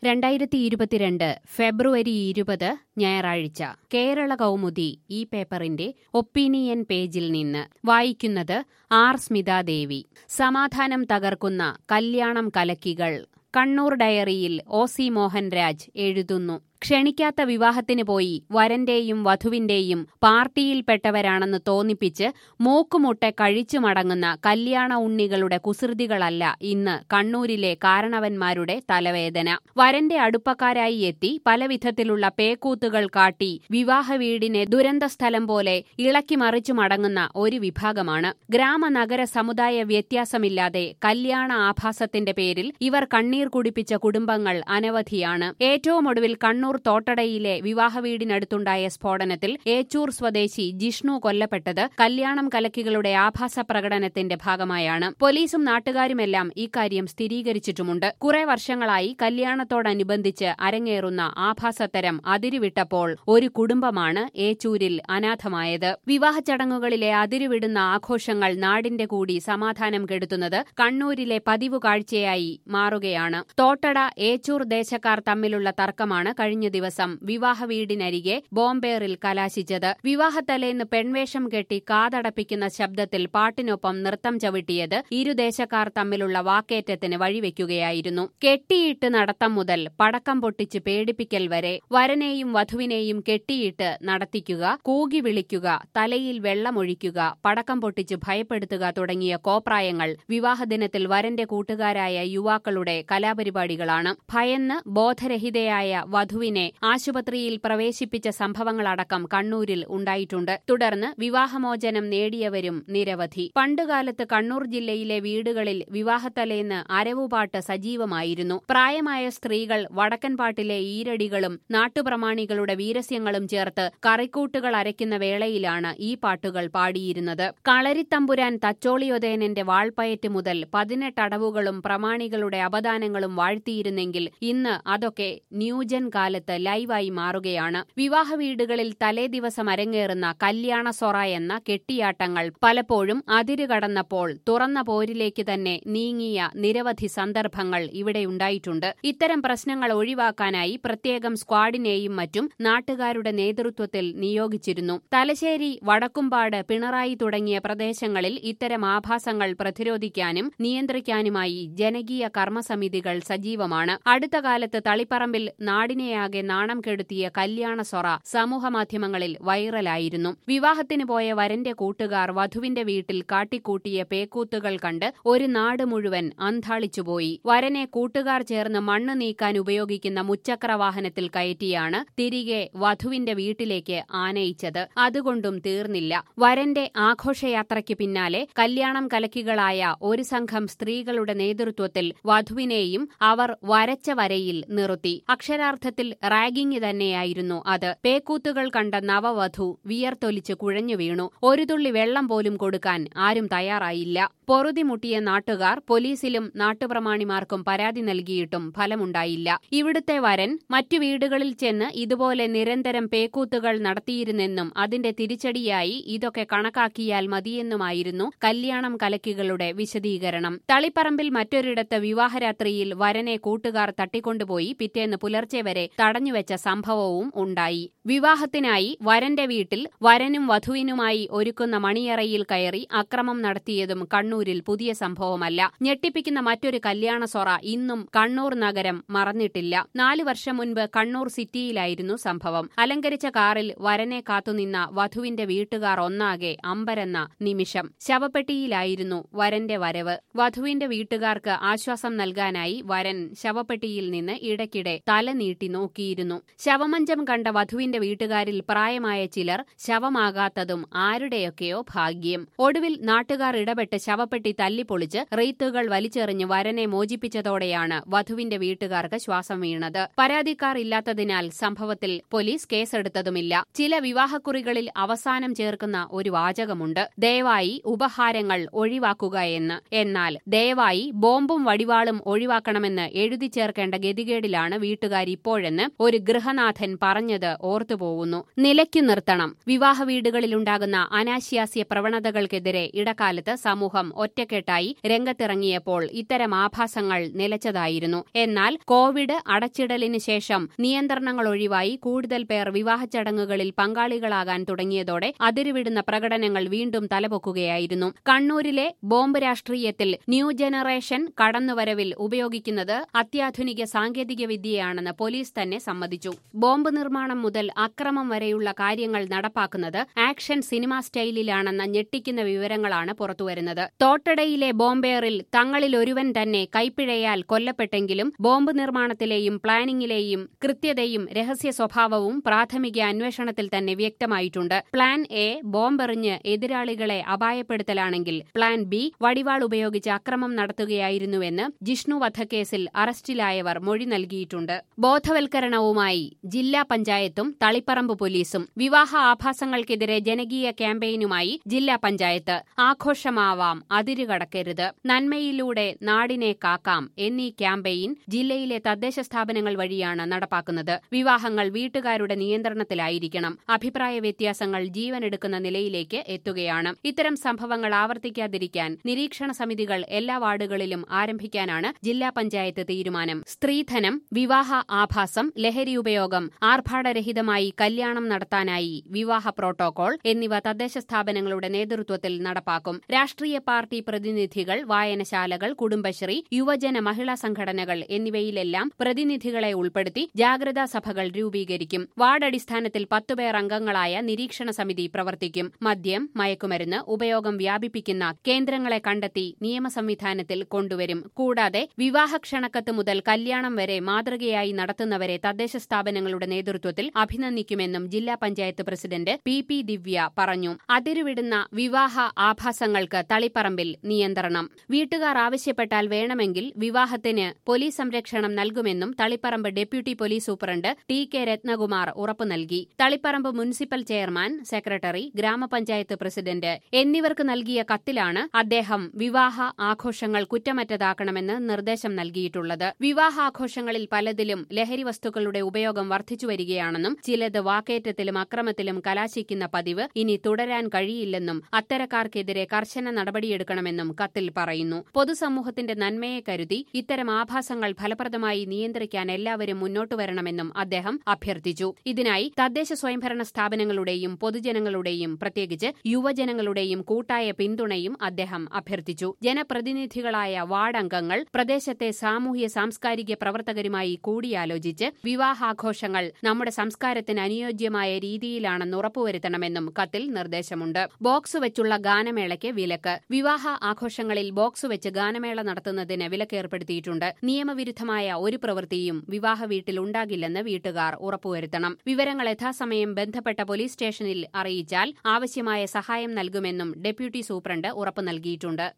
രണ്ടായിരത്തി ഇരുപത്തിരണ്ട് ഫെബ്രുവരി ഇരുപത് ഞായറാഴ്ച കേരള കൗമുദി ഈ പേപ്പറിന്റെ ഒപ്പീനിയൻ പേജിൽ നിന്ന് വായിക്കുന്നത് ആർ സ്മിതാദേവി സമാധാനം തകർക്കുന്ന കല്യാണം കലക്കികൾ കണ്ണൂർ ഡയറിയിൽ ഒ സി മോഹൻരാജ് എഴുതുന്നു ക്ഷണിക്കാത്ത വിവാഹത്തിന് പോയി വരന്റെയും വധുവിന്റെയും പാർട്ടിയിൽപ്പെട്ടവരാണെന്ന് തോന്നിപ്പിച്ച് മൂക്കുമുട്ടെ കഴിച്ചു മടങ്ങുന്ന കല്യാണ ഉണ്ണികളുടെ കുസൃതികളല്ല ഇന്ന് കണ്ണൂരിലെ കാരണവന്മാരുടെ തലവേദന വരന്റെ അടുപ്പക്കാരായി എത്തി പലവിധത്തിലുള്ള പേക്കൂത്തുകൾ കാട്ടി വിവാഹ വീടിനെ ദുരന്തസ്ഥലം പോലെ ഇളക്കി മറിച്ചു മടങ്ങുന്ന ഒരു വിഭാഗമാണ് ഗ്രാമനഗര സമുദായ വ്യത്യാസമില്ലാതെ കല്യാണ ആഭാസത്തിന്റെ പേരിൽ ഇവർ കണ്ണീർ കുടിപ്പിച്ച കുടുംബങ്ങൾ അനവധിയാണ് ഏറ്റവും ഒടുവിൽ കണ്ണൂർ കണ്ണൂർ തോട്ടടയിലെ വിവാഹ വീടിനടുത്തുണ്ടായ സ്ഫോടനത്തിൽ ഏച്ചൂർ സ്വദേശി ജിഷ്ണു കൊല്ലപ്പെട്ടത് കല്യാണം കലക്കികളുടെ ആഭാസ പ്രകടനത്തിന്റെ ഭാഗമായാണ് പോലീസും നാട്ടുകാരുമെല്ലാം ഇക്കാര്യം സ്ഥിരീകരിച്ചിട്ടുമുണ്ട് കുറെ വർഷങ്ങളായി കല്യാണത്തോടനുബന്ധിച്ച് അരങ്ങേറുന്ന ആഭാസത്തരം അതിരുവിട്ടപ്പോൾ ഒരു കുടുംബമാണ് ഏച്ചൂരിൽ അനാഥമായത് വിവാഹ ചടങ്ങുകളിലെ അതിരുവിടുന്ന ആഘോഷങ്ങൾ നാടിന്റെ കൂടി സമാധാനം കെടുത്തുന്നത് കണ്ണൂരിലെ പതിവ് കാഴ്ചയായി മാറുകയാണ് തോട്ടട ഏച്ചൂർ ദേശക്കാർ തമ്മിലുള്ള തർക്കമാണ് കഴിഞ്ഞ കഴിഞ്ഞ ദിവസം വിവാഹ വീടിനരികെ ബോംബേറിൽ കലാശിച്ചത് വിവാഹത്തലേന്ന് പെൺവേഷം കെട്ടി കാതടപ്പിക്കുന്ന ശബ്ദത്തിൽ പാട്ടിനൊപ്പം നൃത്തം ചവിട്ടിയത് ഇരുദേശക്കാർ തമ്മിലുള്ള വാക്കേറ്റത്തിന് വഴിവെക്കുകയായിരുന്നു കെട്ടിയിട്ട് നടത്തം മുതൽ പടക്കം പൊട്ടിച്ച് പേടിപ്പിക്കൽ വരെ വരനെയും വധുവിനെയും കെട്ടിയിട്ട് നടത്തിക്കുക കൂകി വിളിക്കുക തലയിൽ വെള്ളമൊഴിക്കുക പടക്കം പൊട്ടിച്ച് ഭയപ്പെടുത്തുക തുടങ്ങിയ കോപ്രായങ്ങൾ വിവാഹദിനത്തിൽ വരന്റെ കൂട്ടുകാരായ യുവാക്കളുടെ കലാപരിപാടികളാണ് ഭയന്ന് ബോധരഹിതയായ വധുവിനെ യുവാവിനെ ആശുപത്രിയിൽ പ്രവേശിപ്പിച്ച സംഭവങ്ങളടക്കം കണ്ണൂരിൽ ഉണ്ടായിട്ടുണ്ട് തുടർന്ന് വിവാഹമോചനം നേടിയവരും നിരവധി പണ്ടുകാലത്ത് കണ്ണൂർ ജില്ലയിലെ വീടുകളിൽ വിവാഹത്തലേന്ന് അരവുപാട്ട് സജീവമായിരുന്നു പ്രായമായ സ്ത്രീകൾ വടക്കൻ പാട്ടിലെ ഈരടികളും നാട്ടുപ്രമാണികളുടെ വീരസ്യങ്ങളും ചേർത്ത് കറിക്കൂട്ടുകൾ അരയ്ക്കുന്ന വേളയിലാണ് ഈ പാട്ടുകൾ പാടിയിരുന്നത് കളരിത്തമ്പുരാൻ തച്ചോളിയൊതേനന്റെ വാൾപ്പയറ്റ് മുതൽ പതിനെട്ടടവുകളും പ്രമാണികളുടെ അപദാനങ്ങളും വാഴ്ത്തിയിരുന്നെങ്കിൽ ഇന്ന് അതൊക്കെ ന്യൂജൻ കാലത്ത് ലൈവായി മാറുകയാണ് വിവാഹ വീടുകളിൽ തലേ ദിവസം അരങ്ങേറുന്ന കല്യാണ സൊറ എന്ന കെട്ടിയാട്ടങ്ങൾ പലപ്പോഴും അതിരുകടന്നപ്പോൾ തുറന്ന പോരിലേക്ക് തന്നെ നീങ്ങിയ നിരവധി സന്ദർഭങ്ങൾ ഇവിടെയുണ്ടായിട്ടുണ്ട് ഇത്തരം പ്രശ്നങ്ങൾ ഒഴിവാക്കാനായി പ്രത്യേകം സ്ക്വാഡിനെയും മറ്റും നാട്ടുകാരുടെ നേതൃത്വത്തിൽ നിയോഗിച്ചിരുന്നു തലശ്ശേരി വടക്കുംപാട് പിണറായി തുടങ്ങിയ പ്രദേശങ്ങളിൽ ഇത്തരം ആഭാസങ്ങൾ പ്രതിരോധിക്കാനും നിയന്ത്രിക്കാനുമായി ജനകീയ കർമ്മസമിതികൾ സജീവമാണ് അടുത്ത കാലത്ത് തളിപ്പറമ്പിൽ നാടിനെയാകെ നാണം കെടുത്തിയ കല്യാണ സൊറ സമൂഹമാധ്യമങ്ങളിൽ വൈറലായിരുന്നു വിവാഹത്തിന് പോയ വരന്റെ കൂട്ടുകാർ വധുവിന്റെ വീട്ടിൽ കാട്ടിക്കൂട്ടിയ പേക്കൂത്തുകൾ കണ്ട് ഒരു നാട് മുഴുവൻ അന്താളിച്ചുപോയി വരനെ കൂട്ടുകാർ ചേർന്ന് മണ്ണ് നീക്കാൻ ഉപയോഗിക്കുന്ന മുച്ചക്ര വാഹനത്തിൽ കയറ്റിയാണ് തിരികെ വധുവിന്റെ വീട്ടിലേക്ക് ആനയിച്ചത് അതുകൊണ്ടും തീർന്നില്ല വരന്റെ ആഘോഷയാത്രയ്ക്ക് പിന്നാലെ കല്യാണം കലക്കികളായ ഒരു സംഘം സ്ത്രീകളുടെ നേതൃത്വത്തിൽ വധുവിനെയും അവർ വരച്ച വരയിൽ നിർത്തി അക്ഷരാർത്ഥത്തിൽ റാഗിംഗ് തന്നെയായിരുന്നു അത് പേക്കൂത്തുകൾ കണ്ട നവവധു വിയർത്തൊലിച്ച് കുഴഞ്ഞു വീണു ഒരു തുള്ളി വെള്ളം പോലും കൊടുക്കാൻ ആരും തയ്യാറായില്ല പൊറുതിമുട്ടിയ നാട്ടുകാർ പോലീസിലും നാട്ടുപ്രമാണിമാർക്കും പരാതി നൽകിയിട്ടും ഫലമുണ്ടായില്ല ഇവിടുത്തെ വരൻ മറ്റു വീടുകളിൽ ചെന്ന് ഇതുപോലെ നിരന്തരം പേക്കൂത്തുകൾ നടത്തിയിരുന്നെന്നും അതിന്റെ തിരിച്ചടിയായി ഇതൊക്കെ കണക്കാക്കിയാൽ മതിയെന്നുമായിരുന്നു കല്യാണം കലക്കികളുടെ വിശദീകരണം തളിപ്പറമ്പിൽ മറ്റൊരിടത്ത് വിവാഹരാത്രിയിൽ വരനെ കൂട്ടുകാർ തട്ടിക്കൊണ്ടുപോയി പിറ്റേന്ന് പുലർച്ചെ വരെ തടഞ്ഞുവെച്ച സംഭവവും ഉണ്ടായി വിവാഹത്തിനായി വരന്റെ വീട്ടിൽ വരനും വധുവിനുമായി ഒരുക്കുന്ന മണിയറയിൽ കയറി അക്രമം നടത്തിയതും കണ്ണൂരിൽ പുതിയ സംഭവമല്ല ഞെട്ടിപ്പിക്കുന്ന മറ്റൊരു കല്യാണ സൊറ ഇന്നും കണ്ണൂർ നഗരം മറന്നിട്ടില്ല നാലു വർഷം മുൻപ് കണ്ണൂർ സിറ്റിയിലായിരുന്നു സംഭവം അലങ്കരിച്ച കാറിൽ വരനെ കാത്തുനിന്ന വധുവിന്റെ വീട്ടുകാർ ഒന്നാകെ അമ്പരന്ന നിമിഷം ശവപ്പെട്ടിയിലായിരുന്നു വരന്റെ വരവ് വധുവിന്റെ വീട്ടുകാർക്ക് ആശ്വാസം നൽകാനായി വരൻ ശവപ്പെട്ടിയിൽ നിന്ന് ഇടയ്ക്കിടെ തല നീട്ടി നോക്കിയിരുന്നു ശവമഞ്ചം കണ്ട വധുവിന്റെ വീട്ടുകാരിൽ പ്രായമായ ചിലർ ശവമാകാത്തതും ആരുടെയൊക്കെയോ ഭാഗ്യം ഒടുവിൽ നാട്ടുകാർ ഇടപെട്ട് ശവപ്പെട്ടി തല്ലിപ്പൊളിച്ച് റീത്തുകൾ വലിച്ചെറിഞ്ഞ് വരനെ മോചിപ്പിച്ചതോടെയാണ് വധുവിന്റെ വീട്ടുകാർക്ക് ശ്വാസം വീണത് പരാതിക്കാർ ഇല്ലാത്തതിനാൽ സംഭവത്തിൽ പോലീസ് കേസെടുത്തതുമില്ല ചില വിവാഹക്കുറികളിൽ അവസാനം ചേർക്കുന്ന ഒരു വാചകമുണ്ട് ദയവായി ഉപഹാരങ്ങൾ ഒഴിവാക്കുക എന്ന് എന്നാൽ ദയവായി ബോംബും വടിവാളും ഒഴിവാക്കണമെന്ന് എഴുതി ചേർക്കേണ്ട ഗതികേടിലാണ് വീട്ടുകാർ ഇപ്പോഴെന്ന് കഴിയുമെന്ന് ഒരു ഗൃഹനാഥൻ പറഞ്ഞത് ഓർത്തുപോകുന്നു നിലയ്ക്കു നിർത്തണം വിവാഹ വീടുകളിലുണ്ടാകുന്ന അനാശാസ്യ പ്രവണതകൾക്കെതിരെ ഇടക്കാലത്ത് സമൂഹം ഒറ്റക്കെട്ടായി രംഗത്തിറങ്ങിയപ്പോൾ ഇത്തരം ആഭാസങ്ങൾ നിലച്ചതായിരുന്നു എന്നാൽ കോവിഡ് അടച്ചിടലിന് ശേഷം നിയന്ത്രണങ്ങൾ ഒഴിവായി കൂടുതൽ പേർ വിവാഹ ചടങ്ങുകളിൽ പങ്കാളികളാകാൻ തുടങ്ങിയതോടെ അതിരുവിടുന്ന പ്രകടനങ്ങൾ വീണ്ടും തലപൊക്കുകയായിരുന്നു കണ്ണൂരിലെ ബോംബ് രാഷ്ട്രീയത്തിൽ ന്യൂ ജനറേഷൻ കടന്നുവരവിൽ ഉപയോഗിക്കുന്നത് അത്യാധുനിക സാങ്കേതിക വിദ്യയാണെന്ന് പോലീസ് തന്നെ സമ്മതിച്ചു ബോംബ് നിർമ്മാണം മുതൽ അക്രമം വരെയുള്ള കാര്യങ്ങൾ നടപ്പാക്കുന്നത് ആക്ഷൻ സിനിമ സ്റ്റൈലിലാണെന്ന ഞെട്ടിക്കുന്ന വിവരങ്ങളാണ് പുറത്തുവരുന്നത് തോട്ടടയിലെ ബോംബേറിൽ തങ്ങളിൽ ഒരുവൻ തന്നെ കൈപ്പിഴയാൽ കൊല്ലപ്പെട്ടെങ്കിലും ബോംബ് നിർമ്മാണത്തിലെയും പ്ലാനിംഗിലെയും കൃത്യതയും രഹസ്യ സ്വഭാവവും പ്രാഥമിക അന്വേഷണത്തിൽ തന്നെ വ്യക്തമായിട്ടുണ്ട് പ്ലാൻ എ ബോംബെറിഞ്ഞ് എതിരാളികളെ അപായപ്പെടുത്തലാണെങ്കിൽ പ്ലാൻ ബി വടിവാൾ ഉപയോഗിച്ച് അക്രമം നടത്തുകയായിരുന്നുവെന്ന് ജിഷ്ണു വധക്കേസിൽ അറസ്റ്റിലായവർ മൊഴി നൽകിയിട്ടുണ്ട് ബോധവൽക്കരണവുമായി ജില്ലാ പഞ്ചായത്തും തളിപ്പറമ്പ് പോലീസും വിവാഹ ആഭാസങ്ങൾക്കെതിരെ ജനകീയ ക്യാമ്പയിനുമായി ജില്ലാ പഞ്ചായത്ത് ആഘോഷമാവാം അതിരുകടക്കരുത് നന്മയിലൂടെ നാടിനെ കാക്കാം എന്നീ ക്യാമ്പയിൻ ജില്ലയിലെ തദ്ദേശ സ്ഥാപനങ്ങൾ വഴിയാണ് നടപ്പാക്കുന്നത് വിവാഹങ്ങൾ വീട്ടുകാരുടെ നിയന്ത്രണത്തിലായിരിക്കണം അഭിപ്രായ വ്യത്യാസങ്ങൾ ജീവനെടുക്കുന്ന നിലയിലേക്ക് എത്തുകയാണ് ഇത്തരം സംഭവങ്ങൾ ആവർത്തിക്കാതിരിക്കാൻ നിരീക്ഷണ സമിതികൾ എല്ലാ വാർഡുകളിലും ആരംഭിക്കാനാണ് ജില്ലാ പഞ്ചായത്ത് തീരുമാനം സ്ത്രീധനം വിവാഹ ആഭാസം ലഹരി ഉപയോഗം ആർഭാടരഹിതമായി കല്യാണം നടത്താനായി വിവാഹ പ്രോട്ടോകോൾ എന്നിവ തദ്ദേശ സ്ഥാപനങ്ങളുടെ നേതൃത്വത്തിൽ നടപ്പാക്കും രാഷ്ട്രീയ പാർട്ടി പ്രതിനിധികൾ വായനശാലകൾ കുടുംബശ്രീ യുവജന മഹിളാ സംഘടനകൾ എന്നിവയിലെല്ലാം പ്രതിനിധികളെ ഉൾപ്പെടുത്തി ജാഗ്രതാ സഭകൾ രൂപീകരിക്കും വാർഡടിസ്ഥാനത്തിൽ പത്തുപേർ അംഗങ്ങളായ നിരീക്ഷണ സമിതി പ്രവർത്തിക്കും മദ്യം മയക്കുമരുന്ന് ഉപയോഗം വ്യാപിപ്പിക്കുന്ന കേന്ദ്രങ്ങളെ കണ്ടെത്തി നിയമ സംവിധാനത്തിൽ കൊണ്ടുവരും കൂടാതെ വിവാഹ ക്ഷണക്കത്ത് മുതൽ കല്യാണം വരെ മാതൃകയായി നടത്തുന്നവരെ തദ്ദേശ സ്ഥാപനങ്ങളുടെ നേതൃത്വത്തിൽ അഭിനന്ദിക്കുമെന്നും ജില്ലാ panchayat president P P Divya പറഞ്ഞു അതിരുവിടുന്ന വിവാഹ ആഭാസങ്ങൾക്ക് തളിപ്പറമ്പിൽ നിയന്ത്രണം വീട്ടുകാർ ആവശ്യപ്പെട്ടാൽ വേണമെങ്കിൽ വിവാഹത്തിന് പോലീസ് സംരക്ഷണം നൽകുമെന്നും Taliparamba deputy police superintendent T K Rathnakumar ഉറപ്പു നൽകി Taliparamba municipal chairman secretary gramapanchayat president എന്നിവർക്ക് നൽകിയ കത്തിലാണ് അദ്ദേഹം വിവാഹ ആഘോഷങ്ങൾ കുറ്റമറ്റതാക്കണമെന്ന് നിർദ്ദേശം നൽകിയിട്ടുള്ളത് വിവാഹാഘോഷങ്ങളിൽ പലതിലും ലഹരി വസ്തുക്കളുടെ ഉപയോഗം വർദ്ധിച്ചുവരികയാണെന്നും ചിലത് വാക്കേറ്റത്തിലും അക്രമത്തിലും കലാശിക്കുന്ന പതിവ് ഇനി തുടരാൻ കഴിയില്ലെന്നും അത്തരക്കാർക്കെതിരെ കർശന നടപടിയെടുക്കണമെന്നും കത്തിൽ പറയുന്നു പൊതുസമൂഹത്തിന്റെ നന്മയെ കരുതി ഇത്തരം ആഭാസങ്ങൾ ഫലപ്രദമായി നിയന്ത്രിക്കാൻ എല്ലാവരും മുന്നോട്ടു വരണമെന്നും അദ്ദേഹം അഭ്യർത്ഥിച്ചു ഇതിനായി തദ്ദേശ സ്വയംഭരണ സ്ഥാപനങ്ങളുടെയും പൊതുജനങ്ങളുടെയും പ്രത്യേകിച്ച് യുവജനങ്ങളുടെയും കൂട്ടായ പിന്തുണയും അദ്ദേഹം അഭ്യർത്ഥിച്ചു ജനപ്രതിനിധികളായ വാർഡ് അംഗങ്ങൾ പ്രദേശത്തെ സാമൂഹ്യ സാംസ്കാരിക പ്രവർത്തകരുമായി കൂടിയാലോചിച്ച് വിവാഹാഘോഷങ്ങൾ നമ്മുടെ സംസ്കാരത്തിന് അനുയോജ്യമായ രീതിയിലാണെന്ന് ഉറപ്പുവരുത്തണമെന്നും കത്തിൽ നിർദ്ദേശമുണ്ട് ബോക്സ് വെച്ചുള്ള ഗാനമേളയ്ക്ക് വിലക്ക് വിവാഹ ആഘോഷങ്ങളിൽ ബോക്സ് വെച്ച് ഗാനമേള നടത്തുന്നതിന് വിലക്കേർപ്പെടുത്തിയിട്ടുണ്ട് നിയമവിരുദ്ധമായ ഒരു പ്രവൃത്തിയും വിവാഹ വീട്ടിൽ ഉണ്ടാകില്ലെന്ന് വീട്ടുകാർ ഉറപ്പുവരുത്തണം വിവരങ്ങൾ യഥാസമയം ബന്ധപ്പെട്ട പോലീസ് സ്റ്റേഷനിൽ അറിയിച്ചാൽ ആവശ്യമായ സഹായം നൽകുമെന്നും ഡെപ്യൂട്ടി സൂപ്രണ്ട് ഉറപ്പു നൽകിയിട്ടുണ്ട്